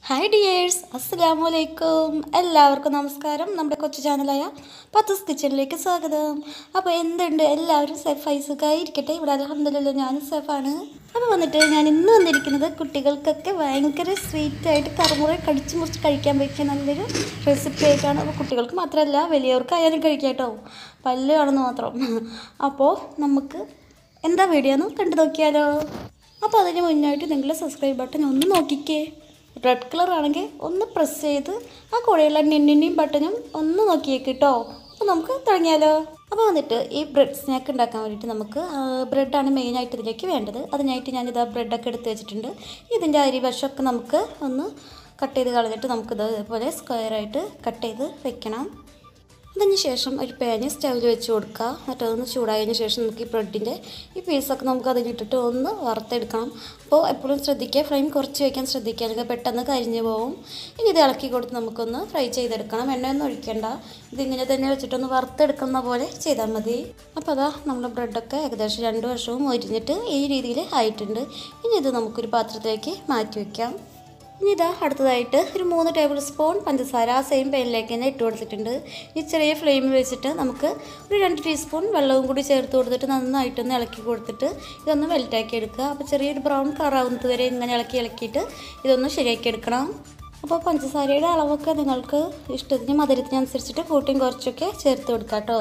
hi dears അസ്സലാമു അലൈക്കും എല്ലാവർക്കും നമസ്കാരം നമ്മുടെ കൊച്ചു ചാനലായ പത്തസ് കിച്ചണിലേക്ക് സ്വാഗതം അപ്പോൾ എന്തുണ്ട് എല്ലാവരും സേഫായി സുഖമായി ഇരിക്കട്ടെ ഇവിടെ അലഹമ്മദില്ല ഞാനും സേഫാണ് അപ്പോൾ വന്നിട്ട് ഞാൻ ഇന്ന് വന്നിരിക്കുന്നത് കുട്ടികൾക്കൊക്കെ ഭയങ്കര സ്വീറ്റായിട്ട് കറുമുറ കടിച്ച് മുറിച്ച് കഴിക്കാൻ പറ്റിയ നല്ലൊരു റെസിപ്പി ആയിട്ടാണ് അപ്പോൾ കുട്ടികൾക്ക് മാത്രമല്ല വലിയവർക്കായാലും കഴിക്കാം കേട്ടോ പല്ല് കാണുന്നു മാത്രം അപ്പോൾ നമുക്ക് എന്താ വീഡിയോ ഒന്ന് കണ്ടു നോക്കിയാലോ അപ്പോൾ അതിന് മുന്നായിട്ട് നിങ്ങൾ സബ്സ്ക്രൈബ് ബട്ടൺ ഒന്ന് നോക്കിക്കേ റെഡ് കളർ ആണെങ്കിൽ ഒന്ന് പ്രസ് ചെയ്ത് ആ കൂടെയുള്ള നിന്നിൻ്റെയും ബട്ടണും ഒന്ന് നോക്കിയേക്ക് കേട്ടോ അപ്പോൾ നമുക്ക് തുടങ്ങിയാലോ അപ്പോൾ വന്നിട്ട് ഈ ബ്രെഡ് സ്നാക്ക് ഉണ്ടാക്കാൻ വേണ്ടിയിട്ട് നമുക്ക് ബ്രെഡാണ് മെയിനായിട്ട് ഇതിലേക്ക് വേണ്ടത് അതിനായിട്ട് ഞാനിത് ആ ബ്രെഡൊക്കെ എടുത്ത് വെച്ചിട്ടുണ്ട് ഇതിൻ്റെ അരി വശമൊക്കെ നമുക്ക് ഒന്ന് കട്ട് ചെയ്ത് കളഞ്ഞിട്ട് നമുക്കിത് ഇതുപോലെ സ്ക്വയറായിട്ട് കട്ട് ചെയ്ത് വെക്കണം അതിന് ശേഷം ഒരു പാന് സ്റ്റൗവിൽ വെച്ച് കൊടുക്കുക എന്നിട്ട് അതൊന്ന് ചൂടായതിന് ശേഷം നമുക്ക് ഈ ബ്രെഡിൻ്റെ ഈ പീസൊക്കെ നമുക്ക് അതിലിട്ടിട്ട് ഒന്ന് വറുത്തെടുക്കണം അപ്പോൾ എപ്പോഴും ശ്രദ്ധിക്കുക ഫ്ലെയിം കുറച്ച് വയ്ക്കാൻ ശ്രദ്ധിക്കുക അല്ലെങ്കിൽ പെട്ടെന്ന് കരിഞ്ഞു പോകും ഇനി ഇത് ഇളക്കി കൊടുത്ത് നമുക്കൊന്ന് ഫ്രൈ ചെയ്തെടുക്കണം എണ്ണയൊന്നും ഒഴിക്കേണ്ട ഇതിങ്ങനെ തന്നെ വെച്ചിട്ടൊന്ന് വറുത്തെടുക്കുന്ന പോലെ ചെയ്താൽ മതി അപ്പോൾ അതാ നമ്മുടെ ബ്രെഡൊക്കെ ഏകദേശം രണ്ട് വർഷവും ഒരിഞ്ഞിട്ട് ഈ രീതിയിൽ ആയിട്ടുണ്ട് ഇനി ഇത് നമുക്കൊരു പാത്രത്തിലേക്ക് മാറ്റി വയ്ക്കാം ഇനി ഇതാ അടുത്തതായിട്ട് ഒരു മൂന്ന് ടേബിൾ സ്പൂൺ പഞ്ചസാര ആ സെയിം പാനിലേക്ക് തന്നെ ഇട്ട് കൊടുത്തിട്ടുണ്ട് ഈ ചെറിയ ഫ്ലെയിമിൽ വെച്ചിട്ട് നമുക്ക് ഒരു രണ്ട് ടീസ്പൂൺ വെള്ളവും കൂടി ചേർത്ത് കൊടുത്തിട്ട് നന്നായിട്ടൊന്ന് ഇളക്കി കൊടുത്തിട്ട് ഇതൊന്ന് വെൽറ്റാക്കി എടുക്കുക അപ്പോൾ ചെറിയൊരു ബ്രൗൺ കളർ ആവുന്നത് വരെ ഇങ്ങനെ ഇളക്കി ഇളക്കിയിട്ട് ഇതൊന്ന് ശരിയാക്കി എടുക്കണം അപ്പോൾ പഞ്ചസാരയുടെ അളവൊക്കെ നിങ്ങൾക്ക് ഇഷ്ടത്തിന് മധുരത്തിനനുസരിച്ചിട്ട് കൂട്ടിയും കുറച്ചൊക്കെ ചേർത്ത് കൊടുക്കാം കേട്ടോ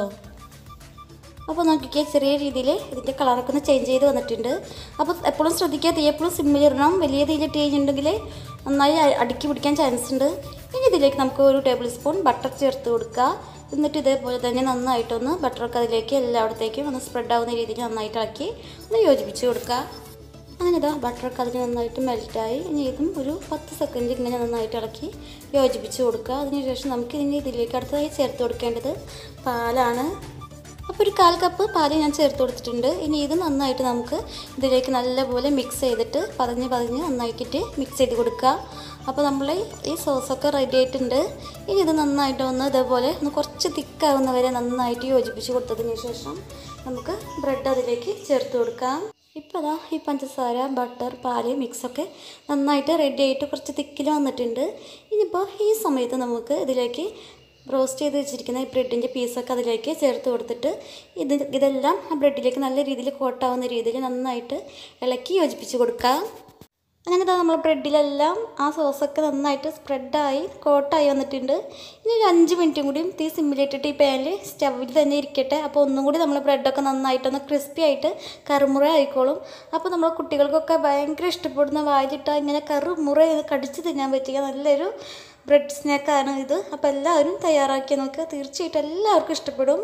അപ്പോൾ നോക്കിക്കുക ചെറിയ രീതിയിൽ ഇതിൻ്റെ കളറൊക്കെ ഒന്ന് ചേഞ്ച് ചെയ്ത് വന്നിട്ടുണ്ട് അപ്പോൾ എപ്പോഴും ശ്രദ്ധിക്കുക തീ എപ്പോഴും സിമ്മിലിടണം വലിയ തീയിൽ ഇട്ട് കഴിഞ്ഞിട്ടുണ്ടെങ്കിൽ നന്നായി അ- അടുക്കി പിടിക്കാൻ ചാൻസ് ഉണ്ട് ഇനി ഇതിലേക്ക് നമുക്ക് ഒരു ടേബിൾ സ്പൂൺ ബട്ടർ ചേർത്ത് കൊടുക്കുക എന്നിട്ട് ഇതേപോലെ തന്നെ നന്നായിട്ടൊന്ന് ബട്ടറൊക്കെ അതിലേക്ക് എല്ലായിടത്തേക്കും ഒന്ന് സ്പ്രെഡ് ആവുന്ന രീതിയിൽ നന്നായിട്ട് ഇളക്കി ഒന്ന് യോജിപ്പിച്ച് കൊടുക്കുക അങ്ങനെ ഇതാ ബട്ടറൊക്കെ അതിന് നന്നായിട്ട് മെൽറ്റായി ഇനി ഇതും ഒരു പത്ത് സെക്കൻഡ് ഇങ്ങനെ നന്നായിട്ട് ഇളക്കി യോജിപ്പിച്ച് കൊടുക്കുക അതിനുശേഷം നമുക്ക് ഇനി ഇതിലേക്ക് അടുത്തതായി ചേർത്ത് കൊടുക്കേണ്ടത് പാലാണ് അപ്പോൾ ഒരു കാൽ കപ്പ് പാല് ഞാൻ ചേർത്ത് കൊടുത്തിട്ടുണ്ട് ഇനി ഇത് നന്നായിട്ട് നമുക്ക് ഇതിലേക്ക് നല്ലപോലെ മിക്സ് ചെയ്തിട്ട് പതഞ്ഞ് പതഞ്ഞ് നന്നാക്കിയിട്ട് മിക്സ് ചെയ്ത് കൊടുക്കുക അപ്പോൾ നമ്മൾ ഈ സോസൊക്കെ റെഡി ആയിട്ടുണ്ട് ഇനി ഇത് നന്നായിട്ട് ഒന്ന് ഇതേപോലെ ഒന്ന് കുറച്ച് തിക്കാവുന്നവരെ നന്നായിട്ട് യോജിപ്പിച്ച് കൊടുത്തതിന് ശേഷം നമുക്ക് ബ്രെഡ് അതിലേക്ക് ചേർത്ത് കൊടുക്കാം ഇപ്പോൾ അതാ ഈ പഞ്ചസാര ബട്ടർ പാല് മിക്സൊക്കെ നന്നായിട്ട് റെഡി ആയിട്ട് കുറച്ച് തിക്കിൽ വന്നിട്ടുണ്ട് ഇനിയിപ്പോൾ ഈ സമയത്ത് നമുക്ക് ഇതിലേക്ക് റോസ്റ്റ് ചെയ്ത് വെച്ചിരിക്കുന്ന ഈ ബ്രെഡിൻ്റെ പീസൊക്കെ അതിലേക്ക് ചേർത്ത് കൊടുത്തിട്ട് ഇത് ഇതെല്ലാം ആ ബ്രെഡിലേക്ക് നല്ല രീതിയിൽ കോട്ടാവുന്ന രീതിയിൽ നന്നായിട്ട് ഇളക്കി യോജിപ്പിച്ച് കൊടുക്കുക അങ്ങനെ ഇതാ നമ്മൾ ബ്രെഡിലെല്ലാം ആ സോസൊക്കെ നന്നായിട്ട് സ്പ്രെഡായി കോട്ടായി വന്നിട്ടുണ്ട് ഇനി ഒരു അഞ്ച് മിനിറ്റും കൂടിയും തീ സിമ്മിലിട്ടിട്ട് ഈ പാനിൽ സ്റ്റവിൽ തന്നെ ഇരിക്കട്ടെ അപ്പോൾ ഒന്നും കൂടി നമ്മൾ ബ്രെഡൊക്കെ നന്നായിട്ടൊന്ന് ക്രിസ്പി ആയിട്ട് കറുമുറ ആയിക്കോളും അപ്പോൾ നമ്മൾ കുട്ടികൾക്കൊക്കെ ഭയങ്കര ഇഷ്ടപ്പെടുന്ന വായിലിട്ടാൽ ഇങ്ങനെ കറുമുറ ചെയ്ത് കടിച്ച് തിന്നാൻ പറ്റിയ നല്ലൊരു ബ്രെഡ് സ്നാക്കാണ് ഇത് അപ്പോൾ എല്ലാവരും തയ്യാറാക്കി നോക്കുക തീർച്ചയായിട്ടും എല്ലാവർക്കും ഇഷ്ടപ്പെടും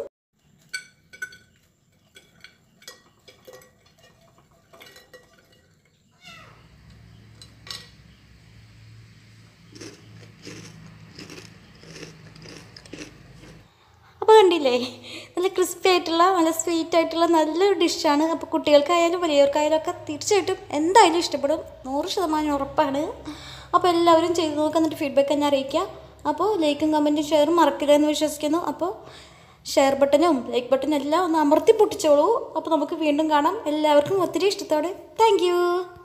അപ്പോൾ കണ്ടില്ലേ നല്ല ക്രിസ്പി ആയിട്ടുള്ള നല്ല സ്വീറ്റ് ആയിട്ടുള്ള നല്ലൊരു ഡിഷാണ് അപ്പോൾ കുട്ടികൾക്കായാലും വലിയവർക്കായാലും ഒക്കെ തീർച്ചയായിട്ടും എന്തായാലും ഇഷ്ടപ്പെടും നൂറ് ശതമാനം ഉറപ്പാണ് അപ്പോൾ എല്ലാവരും ചെയ്ത് നോക്കുക എന്നിട്ട് ഫീഡ്ബാക്ക് എന്നെ അറിയിക്കുക അപ്പോൾ ലൈക്കും കമൻറ്റും ഷെയറും മറക്കില്ല എന്ന് വിശ്വസിക്കുന്നു അപ്പോൾ ഷെയർ ബട്ടനും ലൈക്ക് ബട്ടനും എല്ലാം ഒന്ന് അമർത്തി പൊട്ടിച്ചോളൂ അപ്പോൾ നമുക്ക് വീണ്ടും കാണാം എല്ലാവർക്കും ഒത്തിരി ഇഷ്ടത്തോടെ താങ്ക്